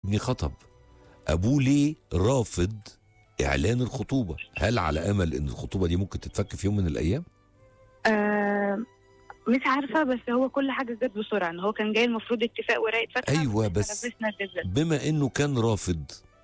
ابني خطب ابوه ليه رافض اعلان الخطوبه هل على امل ان الخطوبه دي ممكن تتفك في يوم من الايام آه مش عارفه بس هو كل حاجه جت بسرعه ان هو كان جاي المفروض اتفاق ورايه فتحه أيوة، إحنا بس- لبسنا الجزء بما انه كان رافض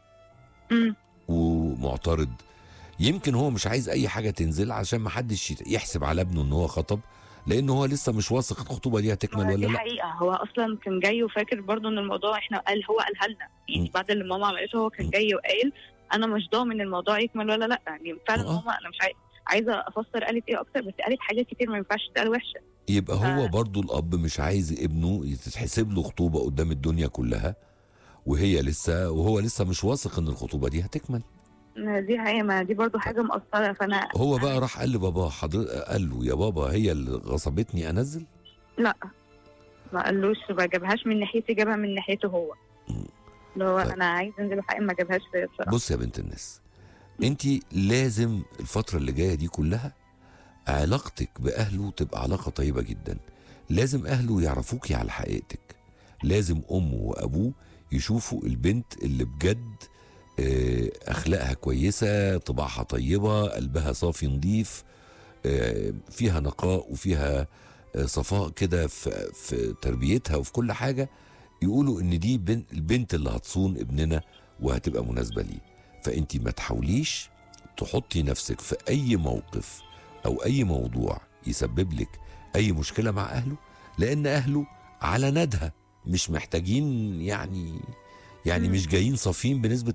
امم ومعترض يمكن هو مش عايز اي حاجه تنزل عشان ما حدش يت- يحسب على ابنه ان هو خطب لان هو لسه مش واثق الخطوبه دي هتكمل ولا دي لا حقيقه هو اصلا كان جاي وفاكر برضو ان الموضوع احنا قال هو قالها لنا يعني مم. بعد اللي ماما عملته هو كان مم. جاي وقال انا مش ضامن الموضوع يكمل ولا لا يعني فعلا آه. ماما انا مش عايز عايزه افسر قالت ايه اكتر بس قالت حاجات كتير ما ينفعش تتقال وحشه يبقى هو آه. برضو الاب مش عايز ابنه تتحسب له خطوبه قدام الدنيا كلها وهي لسه وهو لسه مش واثق ان الخطوبه دي هتكمل دي حقيقه ما دي برضو حاجه مقصره فانا هو بقى راح قال لبابا حضر... قال له يا بابا هي اللي غصبتني انزل لا ما قالوش ما جابهاش من ناحيتي جابها من ناحيته هو مم. اللي هو طيب. انا عايز انزل حقيقي ما جابهاش فيا بصراحه بص يا بنت الناس انت لازم الفتره اللي جايه دي كلها علاقتك باهله تبقى علاقه طيبه جدا لازم اهله يعرفوكي على حقيقتك لازم امه وابوه يشوفوا البنت اللي بجد آه، اخلاقها كويسه طباعها طيبه قلبها صافي نظيف آه، فيها نقاء وفيها آه، صفاء كده في, في تربيتها وفي كل حاجه يقولوا ان دي بن- البنت اللي هتصون ابننا وهتبقى مناسبه ليه فانت ما تحاوليش تحطي نفسك في اي موقف او اي موضوع يسبب لك اي مشكله مع اهله لان اهله على ندها مش محتاجين يعني يعني مم. مش جايين صافيين بنسبه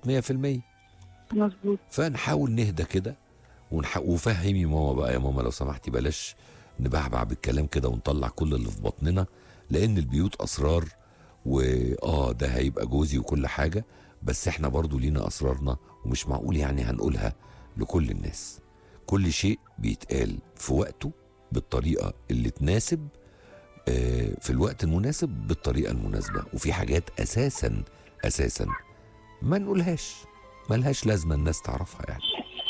100% مظبوط فنحاول نهدى كده ونح... وفهمي ماما بقى يا ماما لو سمحتي بلاش نبعبع بالكلام كده ونطلع كل اللي في بطننا لان البيوت اسرار واه ده هيبقى جوزي وكل حاجه بس احنا برضو لينا اسرارنا ومش معقول يعني هنقولها لكل الناس كل شيء بيتقال في وقته بالطريقه اللي تناسب آه، في الوقت المناسب بالطريقه المناسبه وفي حاجات اساسا اساسا ما نقولهاش ملهاش لازمه الناس تعرفها يعني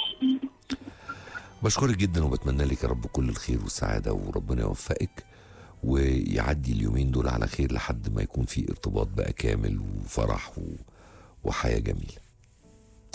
بشكرك جدا وبتمنى لك يا رب كل الخير والسعاده وربنا يوفقك ويعدي اليومين دول على خير لحد ما يكون في ارتباط بقى كامل وفرح و... وحياه جميله